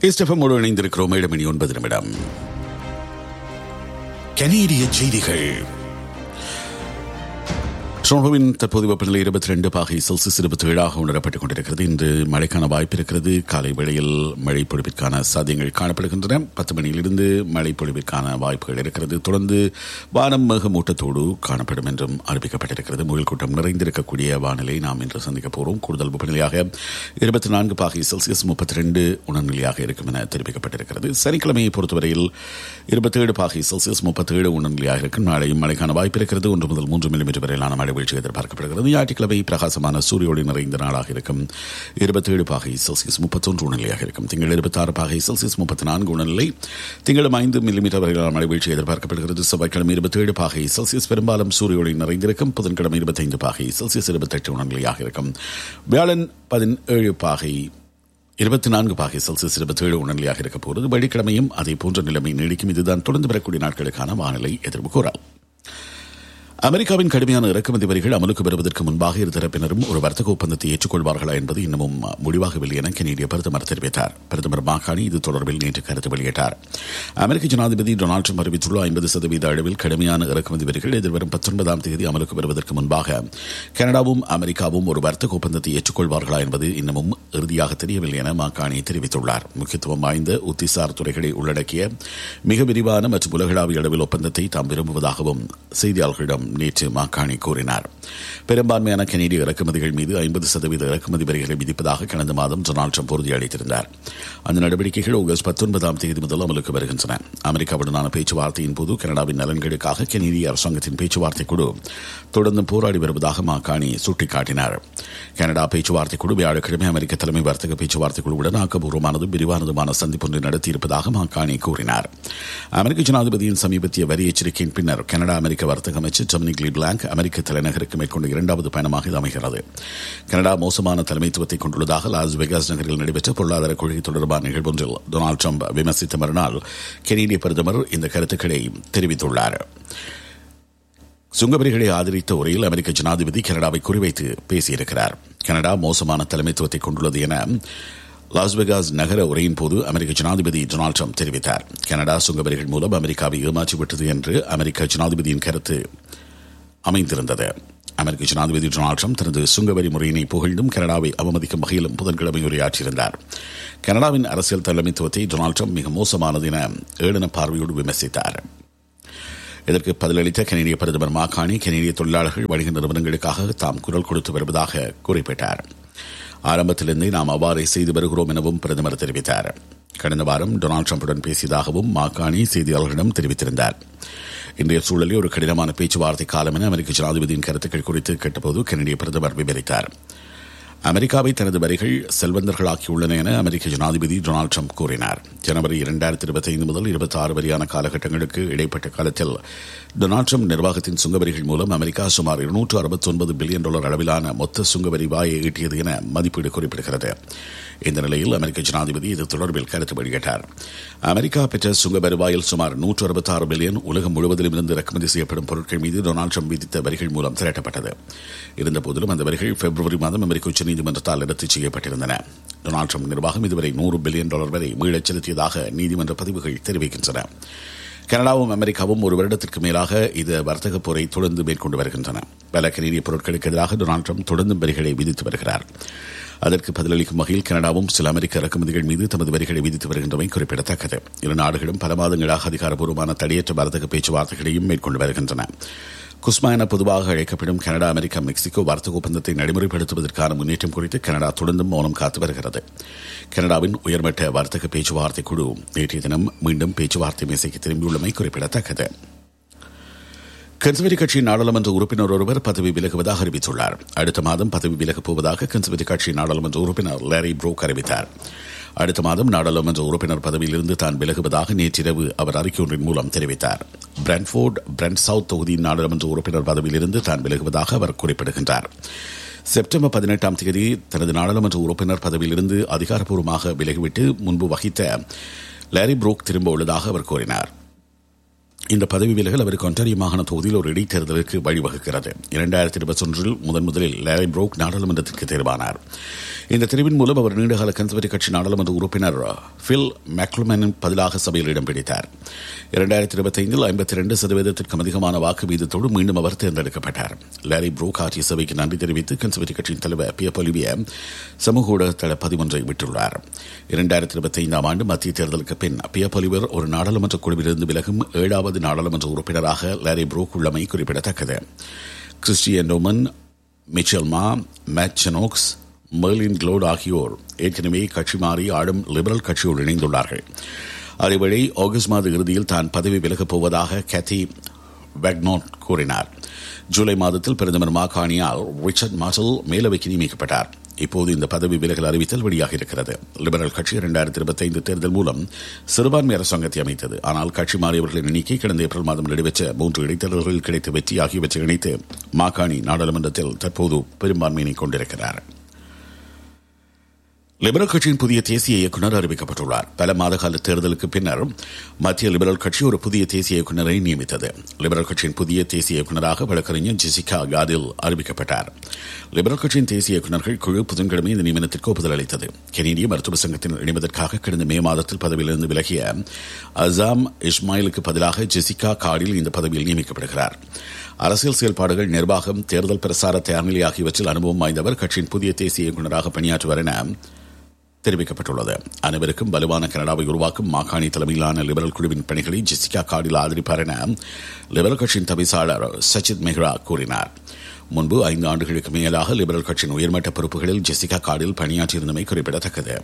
இஸ்டெஃபமோடு இணைந்திருக்கிறோம் ஏழு மணி ஒன்பது நிமிடம் கனேடிய செய்திகள் டொரண்டோவின் தற்போது வெப்பநிலை இருபத்தி ரெண்டு பாகை செல்சியஸ் இருபத்தி ஏழாக உணரப்பட்டுக் கொண்டிருக்கிறது இன்று மழைக்கான வாய்ப்பு இருக்கிறது காலை வேளையில் மழை பொழிவிற்கான சாத்தியங்கள் காணப்படுகின்றன பத்து மணியிலிருந்து மழை பொழிவிற்கான வாய்ப்புகள் இருக்கிறது தொடர்ந்து வானம் மேகமூட்டத்தோடு காணப்படும் என்றும் அறிவிக்கப்பட்டிருக்கிறது முயல் கூட்டம் நிறைந்திருக்கக்கூடிய வானிலை நாம் இன்று சந்திக்கப் போகிறோம் கூடுதல் வெப்பநிலையாக இருபத்தி நான்கு பாகை செல்சியஸ் முப்பத்தி ரெண்டு உணர்நிலையாக இருக்கும் என தெரிவிக்கப்பட்டிருக்கிறது சனிக்கிழமையை பொறுத்தவரையில் இருபத்தி ஏழு பாகை செல்சியஸ் முப்பத்தி ஏழு உணர்நிலையாக இருக்கும் நாளையும் மழைக்கான வாய்ப்பு இருக்கிறது ஒன்று முதல் மூன்று மில்லிமீட்டர் வரையிலான மழை வீழ்ச்சி எதிர்பார்க்கப்படுகிறது ஞாயிற்றுக்கிழமை பிரகாசமான சூரிய ஒளி நிறைந்த நாளாக இருக்கும் இருபத்தி ஏழு பாகை செல்சியஸ் முப்பத்தொன்று உணர்நிலையாக இருக்கும் திங்கள் இருபத்தி ஆறு பாகை செல்சியஸ் முப்பத்தி நான்கு உணர்நிலை திங்களும் ஐந்து மில்லிமீட்டர் வரையிலான மழை வீழ்ச்சி எதிர்பார்க்கப்படுகிறது செவ்வாய்க்கிழமை இருபத்தி ஏழு பாகை செல்சியஸ் பெரும்பாலும் சூரிய ஒளி நிறைந்திருக்கும் புதன்கிழமை இருபத்தைந்து பாகை செல்சியஸ் இருபத்தெட்டு உணர்நிலையாக இருக்கும் வியாழன் பதினேழு பாகை இருபத்தி நான்கு பாகை செல்சியஸ் இருபத்தி ஏழு உணர்நிலையாக இருக்க போகிறது வெள்ளிக்கிழமையும் அதே போன்ற நிலைமை நீடிக்கும் இதுதான் தொடர்ந்து வரக்கூடிய நாட்களுக்கான வானிலை எதிர்ப்பு கூறல் அமெரிக்காவின் கடுமையான இறக்குமதி வரிகள் அமலுக்கு வருவதற்கு முன்பாக இருதரப்பினரும் ஒரு வர்த்தக ஒப்பந்தத்தை ஏற்றுக்கொள்வார்களா என்பது இன்னமும் முடிவாகவில்லை என கனேடிய பிரதமர் தெரிவித்தார் பிரதமர் மாகாணி இது தொடர்பில் நேற்று கருத்து வெளியிட்டார் அமெரிக்க ஜனாதிபதி டொனால்டு ட்ரம்ப் அறிவித்துள்ள ஐம்பது சதவீத அளவில் கடுமையான இறக்குமதி வரிகள் எதிர்வரும் பத்தொன்பதாம் தேதி அமலுக்கு வருவதற்கு முன்பாக கனடாவும் அமெரிக்காவும் ஒரு வர்த்தக ஒப்பந்தத்தை ஏற்றுக்கொள்வார்களா என்பது இன்னமும் இறுதியாக தெரியவில்லை என மாகாணி தெரிவித்துள்ளார் முக்கியத்துவம் வாய்ந்த உத்திசார் துறைகளை உள்ளடக்கிய மிக விரிவான மற்றும் உலகளாவிய அளவில் ஒப்பந்தத்தை தாம் விரும்புவதாகவும் செய்தியாளர்களிடம் நேற்று மாக்காணி கூறினார் பெரும்பான்மையான கனேடிய இறக்குமதிகள் மீது ஐம்பது சதவீத இறக்குமதி வரிகளை விதிப்பதாக கடந்த மாதம் டொனால்டு ட்ரம்ப் உறுதியளித்திருந்தார் அந்த நடவடிக்கைகள் ஆகஸ்ட் பத்தொன்பதாம் தேதி முதல் அமலுக்கு வருகின்றன அமெரிக்காவுடனான பேச்சுவார்த்தையின் போது கனடாவின் நலன்களுக்காக கனேடிய அரசாங்கத்தின் பேச்சுவார்த்தை குழு தொடர்ந்து போராடி வருவதாக மாக்காணி சுட்டிக்காட்டினார் கனடா பேச்சுவார்த்தை குழு வியாழக்கிழமை அமெரிக்க தலைமை வர்த்தக பேச்சுவார்த்தை குழுவுடன் ஆக்கப்பூர்வமானதும் விரிவானதுமான சந்திப்பொன்றை நடத்தியிருப்பதாக மாக்காணி கூறினார் அமெரிக்க ஜனாதிபதியின் சமீபத்திய வரி எச்சரிக்கையின் பின்னர் கனடா அமெரிக்க வர்த்தக அமைச்சர் டொமினிக் பிளாங்க் அமெரிக்க தலைநகருக்கு மேற்கொண்ட இரண்டாவது பயணமாக இது அமைகிறது கனடா மோசமான தலைமைத்துவத்தை கொண்டுள்ளதாக லாஸ் வெகாஸ் நகரில் நடைபெற்ற பொருளாதார கொள்கை தொடர்பான நிகழ்வொன்றில் டொனால்டு ட்ரம்ப் விமர்சித்த மறுநாள் கெனடிய பிரதமர் இந்த கருத்துக்களை தெரிவித்துள்ளார் சுங்கவரிகளை ஆதரித்த உரையில் அமெரிக்க ஜனாதிபதி கனடாவை குறிவைத்து பேசியிருக்கிறார் கனடா மோசமான தலைமைத்துவத்தை கொண்டுள்ளது என லாஸ்வெகாஸ் நகர உரையின் போது அமெரிக்க ஜனாதிபதி டொனால்டு ட்ரம்ப் தெரிவித்தார் கனடா சுங்கவரிகள் மூலம் அமெரிக்காவை ஏமாற்றிவிட்டது என்று அமெரிக்க ஜனாதிபதியின் கருத்து அமைந்திருந்தது அமெரிக்க ஜனாதிபதி டொனால்டு ட்ரம்ப் தனது சுங்கவரி முறையினை புகழ்ந்தும் கனடாவை அவமதிக்கும் வகையிலும் புதன்கிழமை உரையாற்றியிருந்தார் கனடாவின் அரசியல் தலைமைத்துவத்தை டொனால்டு ட்ரம்ப் மிக மோசமானது என ஏளன பார்வையோடு விமர்சித்தார் இதற்கு பதிலளித்த கனேடிய பிரதமர் மாகாணி கனேடிய தொழிலாளர்கள் வணிக நிறுவனங்களுக்காக தாம் குரல் கொடுத்து வருவதாக குறிப்பிட்டார் ஆரம்பத்திலிருந்தே நாம் அவ்வாறே செய்து வருகிறோம் எனவும் பிரதமர் தெரிவித்தார் கடந்த வாரம் டொனால்டு ட்ரம்புடன் பேசியதாகவும் மாகாணி செய்தியாளர்களிடம் தெரிவித்திருந்தார் இன்றைய சூழலில் ஒரு கடினமான பேச்சுவார்த்தை காலம் என அமெரிக்க ஜனாதிபதியின் கருத்துக்கள் குறித்து கேட்டபோது கனடிய பிரதமர் விவரித்தார் அமெரிக்காவை தனது வரிகள் செல்வந்தர்களாக்கியுள்ளன என அமெரிக்க ஜனாதிபதி டொனால்டு ட்ரம்ப் கூறினார் ஜனவரி இரண்டாயிரத்தி இருபத்தி ஐந்து முதல் இருபத்தி ஆறு வரையான காலகட்டங்களுக்கு இடைப்பட்ட காலத்தில் டொனால்டு ட்ரம்ப் நிர்வாகத்தின் சுங்கவரிகள் மூலம் அமெரிக்கா சுமார் இருநூற்று அறுபத்தி ஒன்பது பில்லியன் டாலர் அளவிலான மொத்த சுங்கவரி வாயை ஈட்டியது என மதிப்பீடு குறிப்பிடுகிறது இந்த நிலையில் அமெரிக்க ஜனாதிபதி இது தொடர்பில் கருத்து வெளியிட்டார் அமெரிக்கா பெற்ற சுங்க வருவாயில் சுமார் நூற்று அறுபத்தி ஆறு பில்லியன் உலகம் முழுவதிலும் இருந்து இறக்குமதி செய்யப்படும் பொருட்கள் மீது டொனால்டு ட்ரம்ப் விதித்த வரிகள் மூலம் திரட்டப்பட்டது இருந்தபோதிலும் அந்த வரிகள் பிப்ரவரி மாதம் அமெரிக்க உச்சநீதிமன்றத்தால் ரத்து செய்யப்பட்டிருந்தன டொனால்டு ட்ரம்ப் நிர்வாகம் இதுவரை நூறு பில்லியன் டாலர் வரை மீளச் செலுத்தியதாக நீதிமன்ற பதிவுகள் தெரிவிக்கின்றன கனடாவும் அமெரிக்காவும் ஒரு வருடத்திற்கு மேலாக இந்த வர்த்தக போரை தொடர்ந்து மேற்கொண்டு வருகின்றன பல கனேடிய பொருட்களுக்கு எதிராக டொனால்டு ட்ரம்ப் தொடர்ந்து வரிகளை விதித்து வருகிறார் அதற்கு பதிலளிக்கும் வகையில் கனடாவும் சில அமெரிக்க இறக்குமதிகள் மீது தமது வரிகளை விதித்து வருகின்றமை குறிப்பிடத்தக்கது இரு நாடுகளும் பல மாதங்களாக அதிகாரப்பூர்வமான தடையற்ற வர்த்தக பேச்சுவார்த்தைகளையும் மேற்கொண்டு வருகின்றன குஸ்மா என பொதுவாக அழைக்கப்படும் கனடா அமெரிக்கா மெக்சிகோ வர்த்தக ஒப்பந்தத்தை நடைமுறைப்படுத்துவதற்கான முன்னேற்றம் குறித்து கனடா தொடர்ந்தும் மௌனம் காத்து வருகிறது கனடாவின் உயர்மட்ட வர்த்தக பேச்சுவார்த்தை குழு நேற்றைய தினம் மீண்டும் பேச்சுவார்த்தை மேசைக்கு திரும்பியுள்ளமை குறிப்பிடத்தக்கது கன்சர்வேட்டிவ் கட்சியின் நாடாளுமன்ற உறுப்பினர் ஒருவர் பதவி விலகுவதாக அறிவித்துள்ளார் அடுத்த மாதம் பதவி விலகப் போவதாக கன்சர்வேட்டிவ் கட்சியின் நாடாளுமன்ற உறுப்பினர் லேரி புரோக் அறிவித்தார் அடுத்த மாதம் நாடாளுமன்ற உறுப்பினர் பதவியிலிருந்து தான் விலகுவதாக நேற்றிரவு அவர் அறிக்கை ஒன்றின் மூலம் தெரிவித்தார் பிரான்ஃபோர்ட் பிராண்ட் சவுத் தொகுதியின் நாடாளுமன்ற உறுப்பினர் பதவியிலிருந்து தான் விலகுவதாக அவர் குறிப்பிடுகின்றார் செப்டம்பர் பதினெட்டாம் தேதி தனது நாடாளுமன்ற உறுப்பினர் பதவியிலிருந்து அதிகாரப்பூர்வமாக விலகிவிட்டு முன்பு வகித்த லேரி புரோக் திரும்ப உள்ளதாக அவர் கூறினார் இந்த பதவி விலகல் அவருக்கு ஒன்றாரிய மாகாண தொகுதியில் ஒரு இடைத்தேர்தலுக்கு வழிவகுக்கிறது இரண்டாயிரத்தி இருபத்தி ஒன்றில் முதன் முதலில் லேரி புரோக் நாடாளுமன்றத்திற்கு தேர்வானார் இந்த தெரிவின் மூலம் அவர் நீண்டகால கன்சர்வேட்டிவ் கட்சி நாடாளுமன்ற உறுப்பினர் ஃபில் மேக்லுமனின் பதிலாக சபையில் இடம் பிடித்தார் இரண்டாயிரத்தி இருபத்தி ஐந்தில் ஐம்பத்தி ரெண்டு சதவீதத்திற்கும் அதிகமான வாக்கு வீதத்தோடு மீண்டும் அவர் தேர்ந்தெடுக்கப்பட்டார் லேரி புரோக் ஆட்சிய சபைக்கு நன்றி தெரிவித்து கன்சர்வேட்டிவ் கட்சியின் தலைவர் பிய பொலிவிய சமூக ஊடகத்தள பதிவொன்றை விட்டுள்ளார் இரண்டாயிரத்தி இருபத்தி ஐந்தாம் ஆண்டு மத்திய தேர்தலுக்கு பின் பிய பொலிவர் ஒரு நாடாளுமன்ற குழுவிலிருந்து விலகும் ஏழாவது நாடாளுமன்ற உறுப்பினராக லேரி புரோக் உள்ளமை குறிப்பிடத்தக்கது கிறிஸ்டியன் டோமன் மிச்சல் மா மேட் செனோக்ஸ் மெர்லின் க்ளோட் ஆகியோர் ஏற்கனவே கட்சி மாறி ஆளும் லிபரல் கட்சியோடு இணைந்துள்ளார்கள் அதேவேளை ஆகஸ்ட் மாத இறுதியில் தான் பதவி விலகப் போவதாக கேத்தி வெக்னோட் கூறினார் ஜூலை மாதத்தில் பிரதமர் மாகாணியால் ரிச்சர்ட் மாசல் மேலவைக்கு நியமிக்கப்பட்டார் இப்போது இந்த பதவி விலகல் அறிவித்தல் வெளியாக இருக்கிறது லிபரல் கட்சி இரண்டாயிரத்தி இருபத்தி ஐந்து தேர்தல் மூலம் சிறுபான்மை அரசாங்கத்தை அமைத்தது ஆனால் கட்சி மாறியவர்களின் எண்ணிக்கை கடந்த ஏப்ரல் மாதம் நடைபெற்ற மூன்று இடைத்தேர்தல்களில் கிடைத்த வெற்றி ஆகியவற்றை இணைத்து மாகாணி நாடாளுமன்றத்தில் தற்போது பெரும்பான்மையினை கொண்டிருக்கிறார் லிபரல் கட்சியின் புதிய தேசிய இயக்குநர் அறிவிக்கப்பட்டுள்ளார் பல மாதகால தேர்தலுக்கு பின்னர் மத்திய லிபரல் கட்சி ஒரு புதிய தேசிய இயக்குநரை நியமித்தது லிபரல் கட்சியின் புதிய தேசிய இயக்குநராக வழக்கறிஞர் ஜெசிகா காதில் அறிவிக்கப்பட்டார் லிபரல் கட்சியின் தேசிய இயக்குநர்கள் குழு புதன்கிழமை இந்த நியமனத்திற்கு ஒப்புதல் அளித்தது கெனடிய மருத்துவ சங்கத்தின் இணைவதற்காக கடந்த மே மாதத்தில் பதவியிலிருந்து விலகிய அசாம் இஸ்மாயிலுக்கு பதிலாக ஜெசிகா காடில் இந்த பதவியில் நியமிக்கப்படுகிறார் அரசியல் செயல்பாடுகள் நிர்வாகம் தேர்தல் பிரசார தயார்நிலை ஆகியவற்றில் அனுபவம் வாய்ந்தவர் கட்சியின் புதிய தேசிய இயக்குநராக பணியாற்றுவார் என தெரிவிக்கப்பட்டுள்ளது அனைவருக்கும் வலுவான கனடாவை உருவாக்கும் மாகாணி தலைமையிலான லிபரல் குழுவின் பணிகளை ஜெசிகா காடில் ஆதரிப்பார் என லிபரல் கட்சியின் தவிசாளர் சச்சித் மெஹ்ரா கூறினார் முன்பு ஐந்து ஆண்டுகளுக்கு மேலாக லிபரல் கட்சியின் உயர்மட்ட பொறுப்புகளில் ஜெசிகா காடில் பணியாற்றியிருந்தமை குறிப்பிடத்தக்கது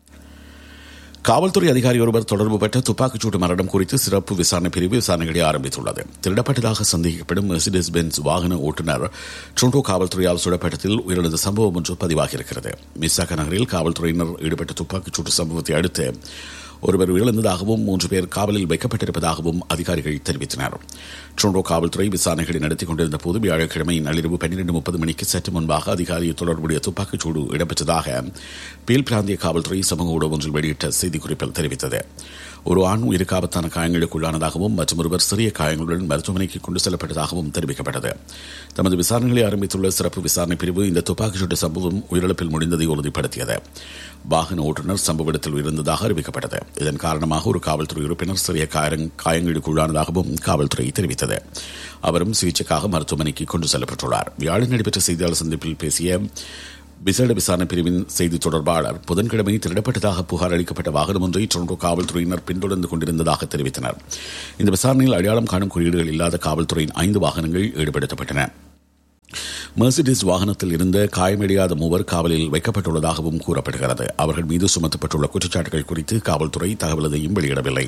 காவல்துறை அதிகாரி ஒருவர் தொடர்பு பெற்ற துப்பாக்கிச்சூட்டு மரணம் குறித்து சிறப்பு விசாரணை பிரிவு விசாரணைகளை ஆரம்பித்துள்ளது திருடப்பட்டதாக சந்தேகிக்கப்படும் மெர்சிடஸ் பென்ஸ் வாகன ஓட்டுநர் ட்ரோண்டோ காவல்துறையால் சுடப்பட்டதில் உயிரிழந்த சம்பவம் ஒன்று பதிவாகியிருக்கிறது மிஸ்ஸாக நகரில் காவல்துறையினர் ஈடுபட்ட துப்பாக்கிச்சூட்டு சம்பவத்தை அடுத்து ஒருவர் உயிரிழந்ததாகவும் மூன்று பேர் காவலில் வைக்கப்பட்டிருப்பதாகவும் அதிகாரிகள் தெரிவித்தனர் ட்ரோண்டோ காவல்துறை விசாரணைகளை நடத்தி கொண்டிருந்த போது வியாழக்கிழமை நள்ளிரவு பன்னிரண்டு முப்பது மணிக்கு சற்று முன்பாக அதிகாரி தொடர்புடைய துப்பாக்கிச்சூடு இடம்பெற்றதாக பீல் பிராந்திய காவல்துறை சமூக ஊடகம் ஒன்றில் வெளியிட்ட செய்திக்குறிப்பில் தெரிவித்தது ஒரு ஆண் உயிருக்கு ஆபத்தான காயங்களுக்குள்ளானதாகவும் மற்றும் ஒருவர் சிறிய காயங்களுடன் மருத்துவமனைக்கு கொண்டு செல்லப்பட்டதாகவும் தெரிவிக்கப்பட்டது தமது விசாரணைகளை ஆரம்பித்துள்ள சிறப்பு விசாரணை பிரிவு இந்த துப்பாக்கிச்சூட்டு சம்பவம் உயிரிழப்பில் முடிந்ததை உறுதிப்படுத்தியது வாகன ஓட்டுநர் சம்பவ இடத்தில் உயிரிழந்ததாக அறிவிக்கப்பட்டது இதன் காரணமாக ஒரு காவல்துறை உறுப்பினர் சிறிய காயங்களுக்குள்ளானதாகவும் காவல்துறை தெரிவித்தது அவரும் சிகிச்சைக்காக மருத்துவமனைக்கு கொண்டு செல்லப்பட்டுள்ளார் வியாழன் நடைபெற்ற செய்தியாளர் சந்திப்பில் பேசிய விசேட விசாரணை பிரிவின் செய்தி தொடர்பாளர் புதன்கிழமை திருடப்பட்டதாக புகார் அளிக்கப்பட்ட வாகனம் ஒன்றை டொரண்டோ காவல்துறையினர் பின்தொடர்ந்து கொண்டிருந்ததாக தெரிவித்தனர் இந்த விசாரணையில் அடையாளம் காணும் குறியீடுகள் இல்லாத காவல்துறையின் ஐந்து வாகனங்கள் ஈடுபடுத்தப்பட்டன மெர்சிடிஸ் வாகனத்தில் இருந்த காயமடையாத மூவர் காவலில் வைக்கப்பட்டுள்ளதாகவும் கூறப்படுகிறது அவர்கள் மீது சுமத்தப்பட்டுள்ள குற்றச்சாட்டுகள் குறித்து காவல்துறை தகவல் எதையும் வெளியிடவில்லை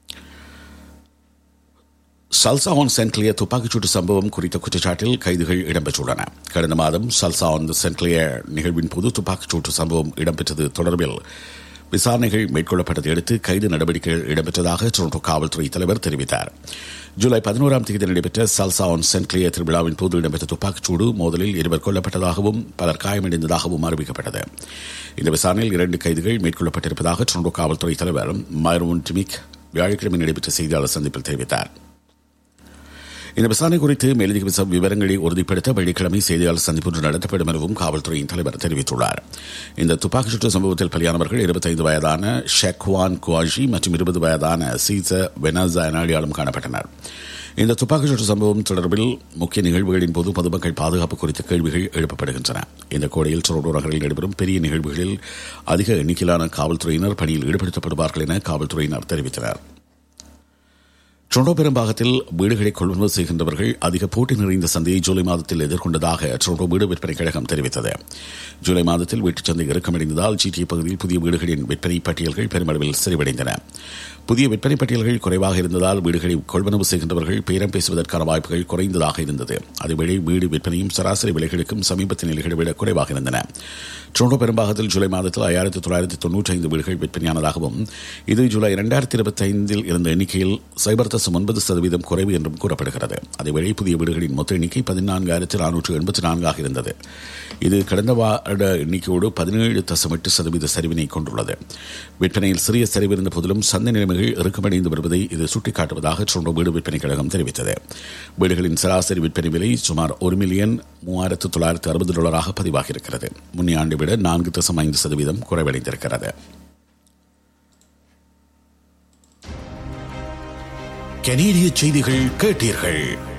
சல்சாவான் சென்ட்லியர் துப்பாக்கிச்சூட்டு சம்பவம் குறித்த குற்றச்சாட்டில் கைதுகள் இடம்பெற்றுள்ளன கடந்த மாதம் சல்சாவான் சென்ட்லியர் நிகழ்வின் போது துப்பாக்கிச்சூட்டு சம்பவம் இடம்பெற்றது தொடர்பில் விசாரணைகள் மேற்கொள்ளப்பட்டதை அடுத்து கைது நடவடிக்கைகள் இடம்பெற்றதாக டொரண்டோ காவல்துறை தலைவர் தெரிவித்தார் ஜூலை பதினோராம் தேதி நடைபெற்ற சல்சாவான் சென்ட்லியர் திருவிழாவின் போது இடம்பெற்ற துப்பாக்கிச்சூடு மோதலில் இருவர் கொல்லப்பட்டதாகவும் பலர் காயமடைந்ததாகவும் அறிவிக்கப்பட்டது இந்த விசாரணையில் இரண்டு கைதுகள் மேற்கொள்ளப்பட்டிருப்பதாக டொரண்டோ காவல்துறை தலைவர் மைரோன் டிமிக் வியாழக்கிழமை நடைபெற்ற செய்தியாளர் சந்திப்பில் தெரிவித்தார் இந்த விசாரணை குறித்து மேலதிக விவரங்களை உறுதிப்படுத்த வெள்ளிக்கிழமை செய்தியாளர் சந்திப்பு ஒன்று நடத்தப்படும் எனவும் காவல்துறையின் தலைவர் தெரிவித்துள்ளார் இந்த துப்பாக்கிச்சூட்டு சம்பவத்தில் பலியானவர்கள் இருபத்தைந்து வயதான ஷெக்வான் குவாஜி மற்றும் இருபது வயதான சீச வெனாசா என அடையாளம் காணப்பட்டனர் இந்த துப்பாக்கிச்சூட்டு சம்பவம் தொடர்பில் முக்கிய நிகழ்வுகளின் போது பொதுமக்கள் பாதுகாப்பு குறித்த கேள்விகள் எழுப்பப்படுகின்றன இந்த கோடையில் டொரண்டோ நகரில் நடைபெறும் பெரிய நிகழ்வுகளில் அதிக எண்ணிக்கையிலான காவல்துறையினர் பணியில் ஈடுபடுத்தப்படுவார்கள் என காவல்துறையினர் தெரிவித்தனர் டொரண்டோ பெரும்பாகத்தில் வீடுகளை கொள்வனவு செய்கின்றவர்கள் அதிக போட்டி நிறைந்த சந்தையை ஜூலை மாதத்தில் எதிர்கொண்டதாக டொரண்டோ வீடு விற்பனை கழகம் தெரிவித்தது ஜூலை மாதத்தில் வீட்டுச் சந்தை இறக்கமடைந்ததால் ஜிடிஏ பகுதியில் புதிய வீடுகளின் விற்பனை பட்டியல்கள் பெருமளவில் சரிவடைந்தன புதிய விற்பனை பட்டியல்கள் குறைவாக இருந்ததால் வீடுகளை கொள்வனவு செய்கின்றவர்கள் பேரம் பேசுவதற்கான வாய்ப்புகள் குறைந்ததாக இருந்தது அதேவேளை வீடு விற்பனையும் சராசரி விலைகளுக்கும் சமீபத்திய நிலைகளை விட குறைவாக இருந்தன டொரண்டோ பெரும்பாகத்தில் ஜூலை மாதத்தில் ஐயாயிரத்தி தொள்ளாயிரத்தி தொன்னூற்றி ஐந்து வீடுகள் விற்பனையானதாகவும் இது ஜூலை இரண்டாயிரத்தி இருபத்தி ஐந்தில் இருந்த எண்ணிக்கையில் சைபர் தசம் ஒன்பது சதவீதம் குறைவு என்றும் கூறப்படுகிறது அதேவேளை புதிய வீடுகளின் மொத்த எண்ணிக்கை பதினான்காயிரத்து நானூற்று எண்பத்தி நான்காக இருந்தது இது கடந்த வார எண்ணிக்கையோடு பதினேழு தசம் எட்டு சதவீத சரிவினை கொண்டுள்ளது விற்பனையில் சிறிய சரிவு இருந்த போதிலும் சந்தை நிலைமைகள் இறுக்கமடைந்து வருவதை இது சுட்டிக்காட்டுவதாக சொன்ன வீடு விற்பனை கழகம் தெரிவித்தது வீடுகளின் சராசரி விற்பனை விலை சுமார் ஒரு மில்லியன் மூவாயிரத்து தொள்ளாயிரத்து அறுபது டாலராக பதிவாகியிருக்கிறது முன்னே ஆண்டை விட நான்கு தசம் ஐந்து சதவீதம் குறைவடைந்திருக்கிறது கனேடிய செய்திகள் கேட்டீர்கள்